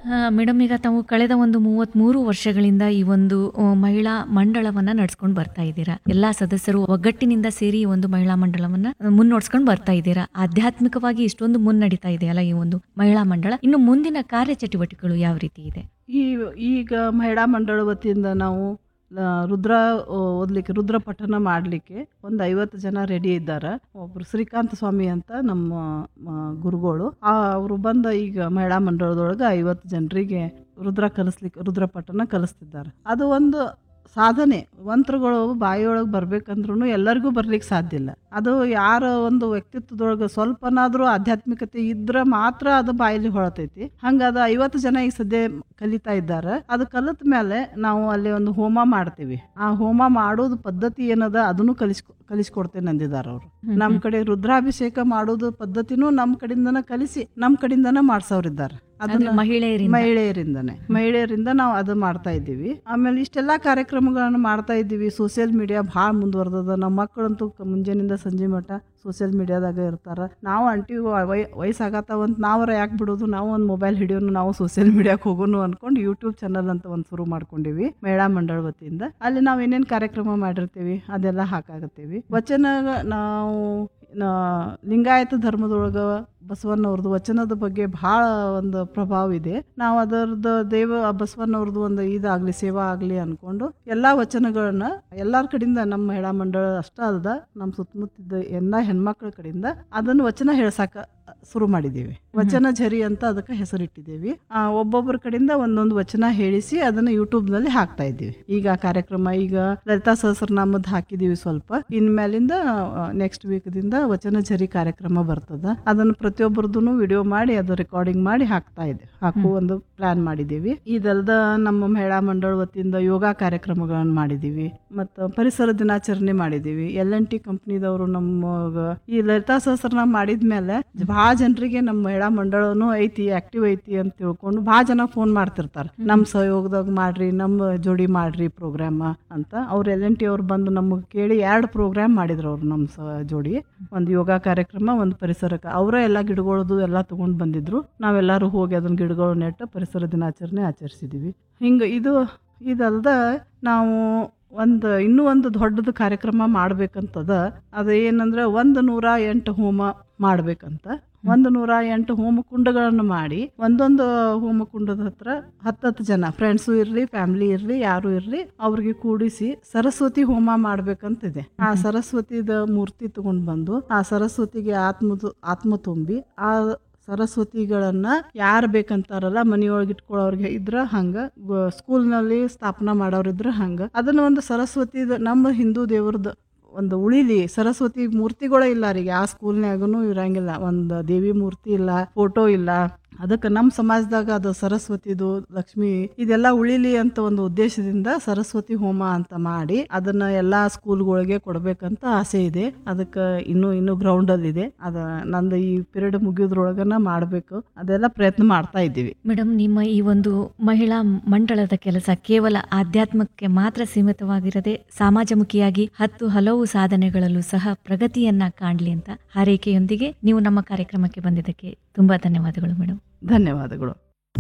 madam ಈಗ ತಾವು ಕಳೆದ ಒಂದು ಮೂವತ್ಮೂರು ವರ್ಷಗಳಿಂದ ಈ ಒಂದು ಆ, ಮಹಿಳಾ ಮಂಡಳವನ್ನ ನಡ್ಸ್ಕೊಂಡು ಬರ್ತಾ ಇದ್ದೀರಾ ಎಲ್ಲಾ ಸದಸ್ಯರು ಒಗ್ಗಟ್ಟಿನಿಂದ ಸೇರಿ ಈ ಒಂದು ಮಹಿಳಾ ಮಂಡಳವನ್ನ ಮುನ್ನೋಡ್ಸ್ಕೊಂಡು ಬರ್ತಾ ಇದ್ದೀರಾ ಆಧ್ಯಾತ್ಮಿಕವಾಗಿ ಇಷ್ಟೊಂದು ಮುನ್ನಡೀತಾ ಇದೆಯಲ್ಲ ಈ ಒಂದು ಮಹಿಳಾ ಮಂಡಳ ಇನ್ನು ಮುಂದಿನ ಕಾರ್ಯಚಟುವಟಿಕೆಗಳು ಯಾವ ರೀತಿ ಇದೆ ಈ ಈಗ ಮಹಿಳಾ ಮಂಡಳ ವತಿಯಿಂದ ನಾವು ಆ, ರುದ್ರ ಆ, ಓದ್ಲಿಕ್ಕೆ ರುದ್ರ ಪಠನ ಮಾಡಲಿಕ್ಕೆ ಒಂದು ಐವತ್ತು ಜನ ರೆಡಿ ಇದ್ದಾರೆ ಒಬ್ರು ಶ್ರೀಕಾಂತ ಸ್ವಾಮಿ ಅಂತ ನಮ್ಮ ಆ, ಗುರುಗಳು ಆ ಅವರು ಬಂದ ಈಗ ಮಹಿಳಾ ಮಂಡಳದೊಳಗೆ ಐವತ್ತು ಜನರಿಗೆ ರುದ್ರ ಕಲಿಸ್ಲಿಕ್ಕೆ ರುದ್ರ ಪಠನ ಕಲಿಸ್ತಿದ್ದಾರೆ ಅದು ಒಂದು ಸಾಧನೆ ಮಂತ್ರಗಳು ಬಾಯಿಯೊಳಗೆ ಬರ್ಬೇಕಂದ್ರೂ ಎಲ್ಲರಿಗೂ ಬರ್ಲಿಕ್ಕೆ ಸಾಧ್ಯ ಇಲ್ಲ ಅದು ಯಾರ ಒಂದು ವ್ಯಕ್ತಿತ್ವದೊಳಗೆ ಸ್ವಲ್ಪನಾದರೂ ಆಧ್ಯಾತ್ಮಿಕತೆ ಇದ್ರೆ ಮಾತ್ರ ಅದು ಬಾಯಲ್ಲಿ ಹೊಳತೈತಿ ಹಂಗ ಅದು ಐವತ್ತು ಜನ ಈಗ ಸದ್ಯ ಕಲಿತಾ ಇದ್ದಾರೆ ಅದು ಕಲಿತ ಮೇಲೆ ನಾವು ಅಲ್ಲಿ ಒಂದು ಹೋಮ ಮಾಡ್ತೀವಿ ಆ ಹೋಮ ಮಾಡೋದು ಪದ್ಧತಿ ಏನದ ಅದನ್ನು ಕಲಿಸ್ ಕಲಿಸ್ಕೊಡ್ತೇನೆ ಅಂದಿದ್ದಾರೆ ಅವರು ನಮ್ಮ ಕಡೆ ರುದ್ರಾಭಿಷೇಕ ಮಾಡೋದು ಪದ್ಧತಿನೂ ನಮ್ಮ ಕಡೆಯಿಂದನ ಕಲಿಸಿ ನಮ್ಮ ಕಡೆಯಿಂದನ ಮಾಡ್ಸೋರಿದ್ದಾರೆ ಅಂದ್ರೆ ಅದನ್ನ ಮಹಿಳೆಯರಿಂದ ಮಹಿಳೆಯರಿಂದನೇ ಮಹಿಳೆಯರಿಂದ ನಾವು ಅದು ಮಾಡ್ತಾ ಇದ್ದೀವಿ ಆಮೇಲೆ ಇಷ್ಟೆಲ್ಲ ಕಾರ್ಯಕ್ರಮಗಳನ್ನು ಮಾಡ್ತಾ ಇದ್ದೀವಿ ಸೋಷಿಯಲ್ ಮೀಡಿಯಾ ಭಾಳ ಮುಂದುವರ್ದದ ನಮ್ಮ ಮಕ್ಕಳಂತೂ ಕ- ಮುಂಜಾನಿಂದ ಸಂಜೆ ಮಟ್ಟ ಸೋಷಿಯಲ್ ಮೀಡಿಯಾದಾಗ ಇರ್ತಾರೆ ನಾವು ಅಂಟಿ ವಯ್ ವಯಸ್ಸಾಗತ್ತವಂತ ನಾವರ ಯಾಕೆ ಬಿಡೋದು ನಾವು ಒಂದು ಮೊಬೈಲ್ ಹಿಡಿಯೋನು ನಾವು ಸೋಷಿಯಲ್ ಮೀಡಿಯಾಕ್ಕೆ ಹೋಗೋನು ಅನ್ಕೊಂಡು ಯೂಟ್ಯೂಬ್ ಚಾನಲ್ ಅಂತ ಒಂದು ಶುರು ಮಾಡ್ಕೊಂಡಿವಿ ಮಹಿಳಾ ಮಂಡಳ ವತಿಯಿಂದ ಅಲ್ಲಿ ನಾವು ಏನೇನು ಕಾರ್ಯಕ್ರಮ ಮಾಡಿರ್ತೀವಿ ಅದೆಲ್ಲ ಹಾಕಾಗತ್ತೀವಿ ವಚನ ನಾವು ನಾ- ಲಿಂಗಾಯತ ಧರ್ಮದೊಳಗೆ ಬಸವಣ್ಣವ್ರದ್ದು ವಚನದ ಬಗ್ಗೆ ಭಾಳ ಒಂದು ಪ್ರಭಾವ ಇದೆ ನಾವು ಅದರದ್ದು ದೇವ ಬಸವಣ್ಣವ್ರದ್ದು ಒಂದು ಇದಾಗಲಿ ಸೇವಾ ಆಗಲಿ ಅಂದ್ಕೊಂಡು ಎಲ್ಲ ವಚನಗಳನ್ನ ಎಲ್ಲರ ಕಡೆಯಿಂದ ನಮ್ಮ ಮಹಿಳಾ ಮಂಡಳ ಅಷ್ಟ ಅಲ್ದ ನಮ್ಮ ಸುತ್ತಮುತ್ತಿದ್ದ ಎಲ್ಲ ಹೆಣ್ಮಕ್ಳ ಕಡೆಯಿಂದ ಅದನ್ನು ವಚನ ಹೇಳ್ಸಾಕ ಶುರು ಮಾಡಿದ್ದೀವಿ ವಚನ ಝರಿ ಅಂತ ಅದಕ್ಕೆ ಹೆಸರಿಟ್ಟಿದ್ದೀವಿ ಆ, ಒಬ್ಬೊಬ್ಬರ ಕಡೆಯಿಂದ ಒಂದೊಂದು ವಚನ ಹೇಳಿಸಿ ಅದನ್ನು ಯೂಟ್ಯೂಬ್ನಲ್ಲಿ ಹಾಕ್ತಾ ಇದ್ದೀವಿ ಈಗ ಆ ಕಾರ್ಯಕ್ರಮ ಈಗ ಲಲಿತಾ ಸಹಸ್ರನಾಮದ್ ಹಾಕಿದ್ದೀವಿ ಸ್ವಲ್ಪ ಇನ್ಮೇಲಿಂದ ನೆಕ್ಸ್ಟ್ ವೀಕ್ದಿಂದ ವಚನ ಝರಿ ಕಾರ್ಯಕ್ರಮ ಬರ್ತದ ಅದನ್ನು ಪ್ರತಿಯೊಬ್ಬರದ್ದು ವಿಡಿಯೋ ಮಾಡಿ ಅದು ರೆಕಾರ್ಡಿಂಗ್ ಮಾಡಿ ಹಾಕ್ತಾ ಇದ್ದೀವಿ ಹಾಕುವ ಒಂದು ಪ್ಲಾನ್ ಮಾಡಿದ್ದೀವಿ ಇದಲ್ದ ನಮ್ಮ ಮಹಿಳಾ ಮಂಡಳ ವತಿಯಿಂದ ಯೋಗ ಕಾರ್ಯಕ್ರಮಗಳನ್ನು ಮಾಡಿದ್ದೀವಿ ಮತ್ತು ಪರಿಸರ ದಿನಾಚರಣೆ ಮಾಡಿದ್ದೀವಿ ಎಲ್ ಎನ್ ಟಿ ಕಂಪ್ನಿದವರು ನಮ್ಮ ಈ ಲಲಿತಾ ಸಹಸ್ರನಾಮ ಮಾಡಿದ್ಮೇಲೆ ಭಾಳ ಜನರಿಗೆ ನಮ್ಮ ಮಹಿಳಾ ಮಂಡಳನು ಐತಿ ಆಕ್ಟಿವ್ ಐತಿ ಅಂತ ತಿಳ್ಕೊಂಡು ಭಾಳ ಜನ ಫೋನ್ ಮಾಡ್ತಿರ್ತಾರೆ ನಮ್ಮ ಸಹಯೋಗದಾಗ ಮಾಡ್ರಿ ನಮ್ಮ ಜೋಡಿ ಮಾಡ್ರಿ ಪ್ರೋಗ್ರಾಮ ಅಂತ ಅವ್ರು ಎಲ್ ಎನ್ ಟಿ ಅವ್ರು ಬಂದು ನಮಗೆ ಕೇಳಿ ಎರಡು ಪ್ರೋಗ್ರಾಮ್ ಮಾಡಿದ್ರು ಅವ್ರು ನಮ್ಮ ಸ ಜೋಡಿ ಒಂದು ಯೋಗ ಕಾರ್ಯಕ್ರಮ ಒಂದು ಪರಿಸರಕ್ಕೆ ಅವರೇ ಎಲ್ಲ ಗಿಡಗಳದು ಎಲ್ಲ ತಗೊಂಡು ಬಂದಿದ್ರು ನಾವೆಲ್ಲರೂ ಹೋಗಿ ಅದನ್ನ ಗಿಡಗಳು ನೆಟ್ಟು ಪರಿಸರ ದಿನಾಚರಣೆ ಆಚರಿಸಿದ್ದೀವಿ ಹಿಂಗೆ ಇದು ಇದಲ್ದ ನಾವು ಒಂದು ಇನ್ನೂ ಒಂದು ದೊಡ್ಡದು ಕಾರ್ಯಕ್ರಮ ಮಾಡ್ಬೇಕಂತದ ಅದು ಏನಂದ್ರೆ ಒಂದು ನೂರ ಎಂಟು ಹೋಮ ಮಾಡ್ಬೇಕಂತ ಒಂದು ನೂರ ಎಂಟು ಹೋಮಕುಂಡಗಳನ್ನು ಮಾಡಿ ಒಂದೊಂದು ಹೋಮಕುಂಡದ ಹತ್ರ ಹತ್ತತ್ತು ಜನ ಫ್ರೆಂಡ್ಸು ಇರಲಿ ಫ್ಯಾಮಿಲಿ ಇರಲಿ ಯಾರು ಇರಲಿ ಅವ್ರಿಗೆ ಕೂಡಿಸಿ ಸರಸ್ವತಿ ಹೋಮ ಮಾಡ್ಬೇಕಂತಿದೆ ಆ ಸರಸ್ವತಿದ ಮೂರ್ತಿ ತಗೊಂಡ್ ಬಂದು ಆ ಸರಸ್ವತಿಗೆ ಆತ್ಮದು ಆತ್ಮ ತುಂಬಿ ಆ ಸರಸ್ವತಿಗಳನ್ನ ಯಾರು ಬೇಕಂತಾರಲ್ಲ ಮನೆಯೊಳಗೆ ಇಟ್ಕೊಳ್ಳೋರ್ಗೆ ಇದ್ರ ಹಂಗ ಗ- ಸ್ಕೂಲ್ನಲ್ಲಿ ಸ್ಥಾಪನಾ ಮಾಡೋರಿದ್ರ ಹಂಗ ಅದನ್ನ ಒಂದು ಸರಸ್ವತಿ ನಮ್ಮ ಹಿಂದೂ ದೇವ್ರದ್ದು ಒಂದು ಉಳಿಲಿ ಸರಸ್ವತಿ ಮೂರ್ತಿಗಳೇ ಇಲ್ಲ ರೀಗ ಆ ಸ್ಕೂಲ್ನ್ಯಾಗೂ ಇರಂಗಿಲ್ಲ ಒಂದು ದೇವಿ ಮೂರ್ತಿ ಇಲ್ಲ ಫೋಟೋ ಇಲ್ಲ ಅದಕ್ಕೆ ನಮ್ಮ ಸಮಾಜದಾಗ ಅದು ಸರಸ್ವತಿದು ಲಕ್ಷ್ಮಿ ಇದೆಲ್ಲ ಉಳಿಲಿ ಅಂತ ಒಂದು ಉದ್ದೇಶದಿಂದ ಸರಸ್ವತಿ ಹೋಮ ಅಂತ ಮಾಡಿ ಅದನ್ನ ಎಲ್ಲಾ ಸ್ಕೂಲ್ಗಳಿಗೆ ಕೊಡ್ಬೇಕಂತ ಆಸೆ ಇದೆ ಅದಕ್ಕೆ ಇನ್ನೂ ಇನ್ನೂ ಗ್ರೌಂಡಲ್ಲಿ ಇದೆ ಅದ ನಂದು ಈ ಪಿರಿಯಡ್ ಮುಗಿಯೋದ್ರೊಳಗನ ಮಾಡಬೇಕು ಅದೆಲ್ಲ ಪ್ರಯತ್ನ ಮಾಡ್ತಾ ಇದ್ದೀವಿ ಮೇಡಮ್ ನಿಮ್ಮ ಈ ಒಂದು ಮಹಿಳಾ ಮಂಡಳದ ಕೆಲಸ ಕೇವಲ ಆಧ್ಯಾತ್ಮಕ್ಕೆ ಮಾತ್ರ ಸೀಮಿತವಾಗಿರದೆ ಸಮಾಜಮುಖಿಯಾಗಿ ಹತ್ತು ಹಲವು ಸಾಧನೆಗಳಲ್ಲೂ ಸಹ ಪ್ರಗತಿಯನ್ನ ಕಾಣಲಿ ಅಂತ ಹಾರೈಕೆಯೊಂದಿಗೆ ನೀವು ನಮ್ಮ ಕಾರ್ಯಕ್ರಮಕ್ಕೆ ಬಂದಿದ್ದಕ್ಕೆ ತುಂಬಾ ಧನ್ಯವಾದಗಳು ಮೇಡಮ್ ಧನ್ಯವಾದಗಳು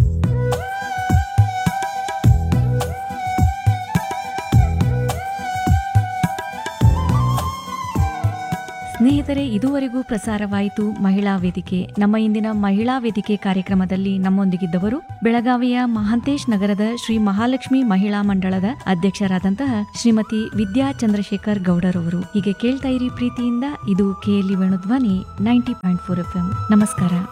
ಸ್ನೇಹಿತರೆ ಇದುವರೆಗೂ ಪ್ರಸಾರವಾಯಿತು ಮಹಿಳಾ ವೇದಿಕೆ ನಮ್ಮ ಇಂದಿನ ಮಹಿಳಾ ವೇದಿಕೆ ಕಾರ್ಯಕ್ರಮದಲ್ಲಿ ನಮ್ಮೊಂದಿಗಿದ್ದವರು ಬೆಳಗಾವಿಯ ಮಹಾಂತೇಶ್ ನಗರದ ಶ್ರೀ ಮಹಾಲಕ್ಷ್ಮಿ ಮಹಿಳಾ ಮಂಡಳದ ಅಧ್ಯಕ್ಷರಾದಂತಹ ಶ್ರೀಮತಿ ವಿದ್ಯಾ ಚಂದ್ರಶೇಖರ್ ಗೌಡರವರು ಹೀಗೆ ಕೇಳ್ತಾ ಇರಿ ಪ್ರೀತಿಯಿಂದ ಇದು KLE Venudhwani ninety point four F ನಮಸ್ಕಾರ